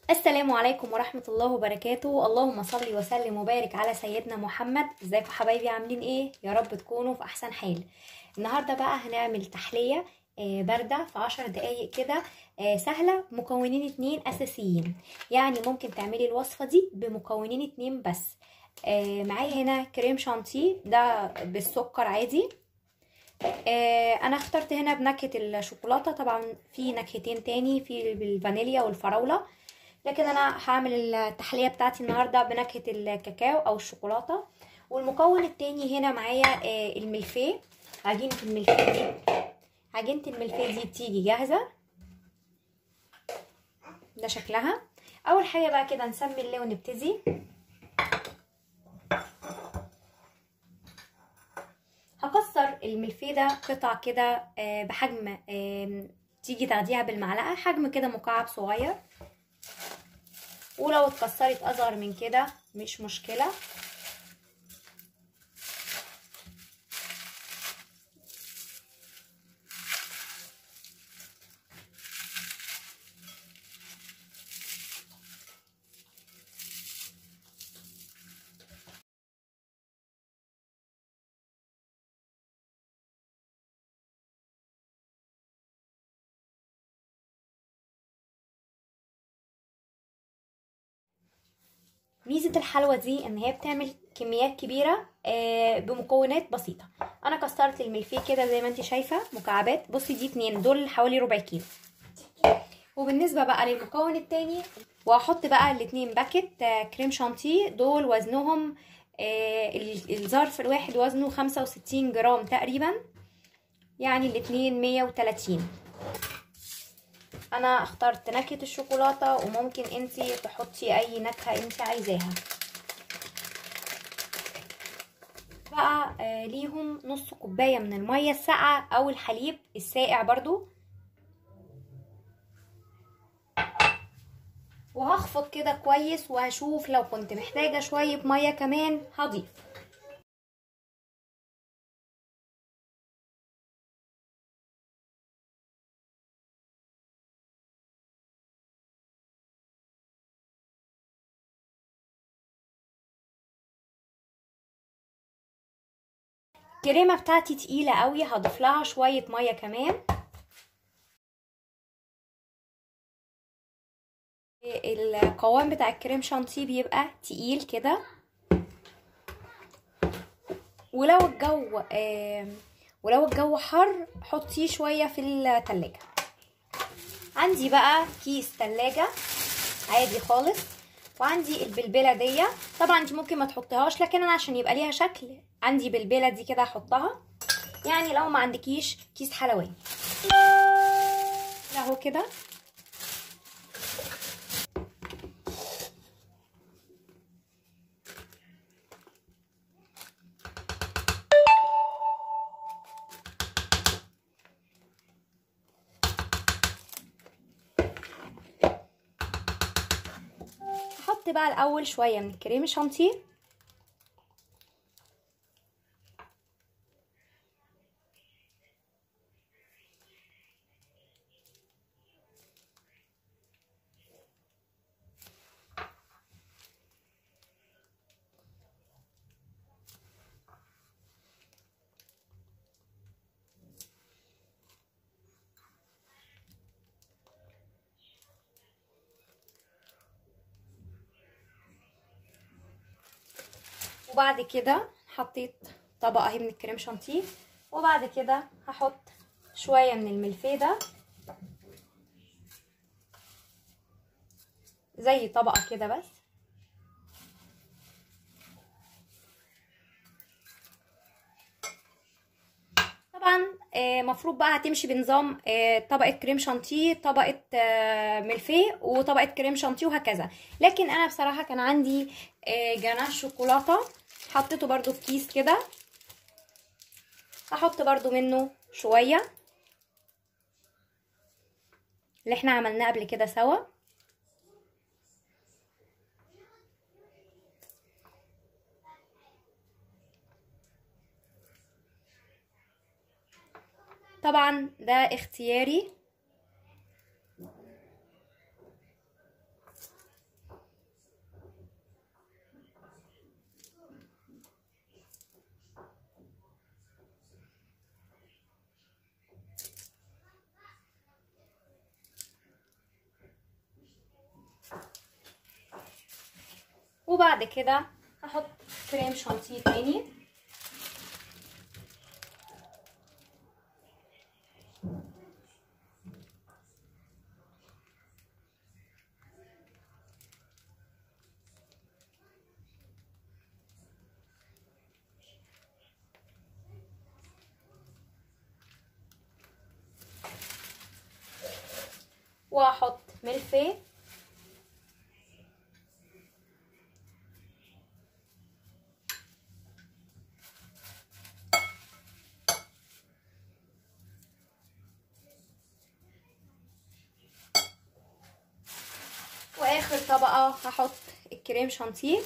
السلام عليكم ورحمة الله وبركاته اللهم صل وسلم وبارك على سيدنا محمد ازيكم حبايبي عاملين ايه يا رب تكونوا في احسن حال النهاردة بقى هنعمل تحلية آه، باردة في عشر دقايق كده آه، سهلة مكونين اتنين اساسيين يعني ممكن تعملي الوصفة دي بمكونين اتنين بس آه، معايا هنا كريم شانتيه ده بالسكر عادي آه، انا اخترت هنا بنكهة الشوكولاتة طبعا في نكهتين تاني في بالفانيليا والفراولة لكن انا هعمل التحليه بتاعتي النهارده بنكهه الكاكاو او الشوكولاته والمكون التاني هنا معايا آه، الملفيه عجينه الملفيه دي عجينه الملفيه دي بتيجي جاهزه ده شكلها اول حاجه بقى كده نسمي الله ونبتدي هكسر الملفيه ده قطع كده آه، بحجم آه، تيجي تاخديها بالمعلقه حجم كده مكعب صغير ولو اتكسرت اصغر من كده مش مشكله ميزه الحلوى دي ان هي بتعمل كميات كبيره آه، بمكونات بسيطه انا كسرت الملفيه كده زي ما انت شايفه مكعبات بصي دي اتنين دول حوالي ربع كيلو وبالنسبه بقى للمكون التاني وهحط بقى الاتنين باكت آه، كريم شانتيه دول وزنهم آه، ال- الظرف الواحد وزنه خمسة وستين جرام تقريبا يعني الاتنين مية وتلاتين انا اخترت نكهة الشوكولاتة وممكن انتي تحطي اي نكهة انتي عايزاها بقى آه ليهم نص كوباية من المية الساقعة او الحليب الساقع برضو وهخفق كده كويس وهشوف لو كنت محتاجة شوية مية كمان هضيف الكريمه بتاعتي تقيله قوي هضيف لها شويه ميه كمان القوام بتاع الكريم شانتيه بيبقى تقيل كده ولو الجو آه ولو الجو حر حطيه شويه في التلاجة عندي بقى كيس تلاجة عادي خالص وعندي البلبله دي طبعا انت ممكن ما تحطيهاش لكن انا عشان يبقى ليها شكل عندي بلبله دي كده احطها يعني لو ما عندكيش كيس حلواني اهو كده هحط بقى الاول شويه من الكريم شانتيه وبعد كده حطيت طبقه اهي من الكريم شانتيه وبعد كده هحط شويه من الملفيه ده زي طبقه كده بس طبعا آه، مفروض بقى هتمشي بنظام آه، طبقه كريم شانتيه طبقه آه، ملفيه وطبقه كريم شانتيه وهكذا لكن انا بصراحه كان عندي آه، جناش شوكولاته حطيته برضو في كيس كده هحط برضو منه شويه اللي احنا عملناه قبل كده سوا طبعا ده اختياري وبعد كده هحط كريم شانتيه تاني واحط ملفيه واخر طبقه هحط الكريم شانتيه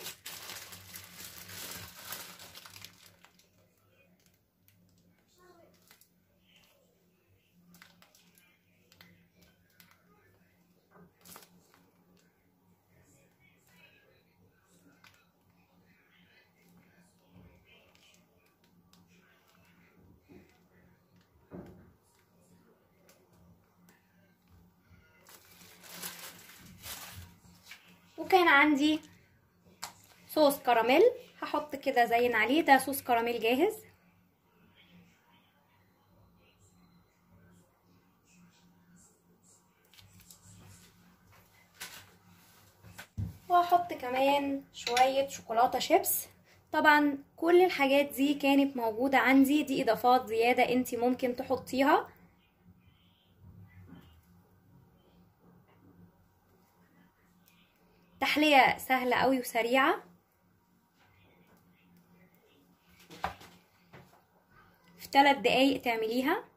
وكان عندي صوص كراميل هحط كده زين عليه ده صوص كراميل جاهز وهحط كمان شوية شوكولاتة شيبس طبعا كل الحاجات دي كانت موجودة عندي دي اضافات زيادة انتي ممكن تحطيها تحلية سهلة قوي وسريعة في ثلاث دقايق تعمليها